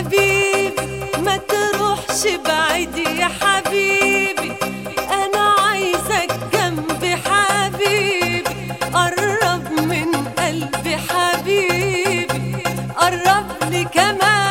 حبيبي ما تروحش بعيد يا حبيبي انا عايزك جنبي حبيبي قرب من قلبي حبيبي قرب لي كمان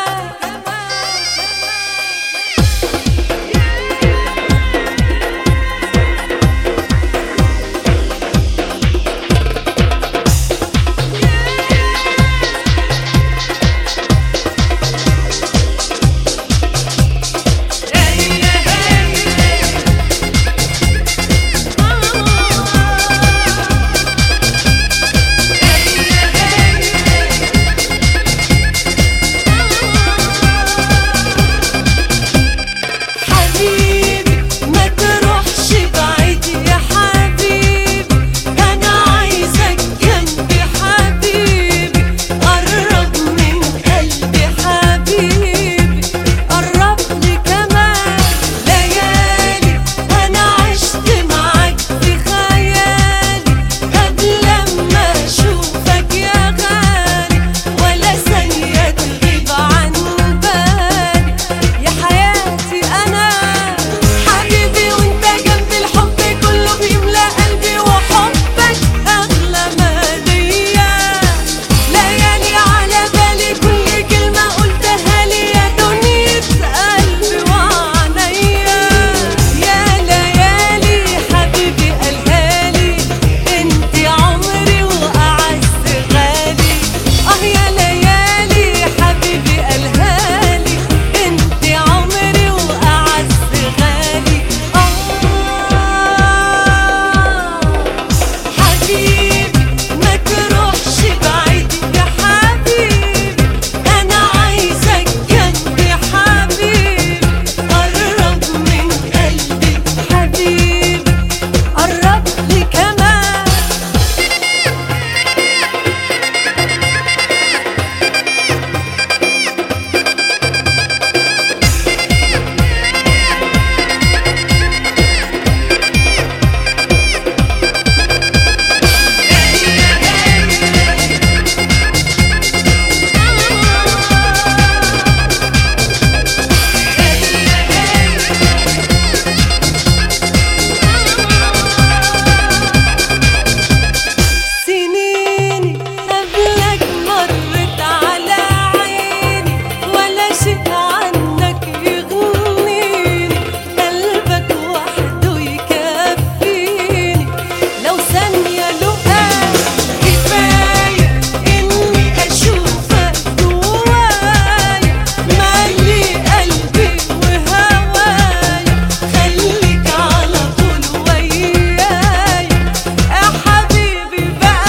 حبيبي ما تروحش بعيد يا حبيبي انا عايزك جنبي حبيبي قرب من قلبي حبيبي قرب لي كمان ليالي انا عشت معاك في خيالي قبل ما اشوفك يا غالي ولا ثانيه تغيب عن بالي يا حياتي انا حبيبي وانت جنبي الحب كله بيملى قلبي وحبك اغلى ما ليا ليالي على بالي كل كلمه قلتها لي يا دنيا قلبي وعينيا يا ليالي حبيبي قالها لي انت عمري واعز غالي اه يا ليالي حبيبي قالها لي انت عمري واعز غالي اه حبيبي ما تروحش بعيد يا حبيبي انا عايزك جنبي حبيبي قرب من قلبي حبيبي قرب لي كمان سنيني قبلك مرت على عيني ولا شيء عنك يغنيني قلبك وحده يكفيني لو ثانية لقاك كفاية إني أشوفك جوايا مالي قلبي وهوايا خليك على طول ويايا يا حبيبي بقى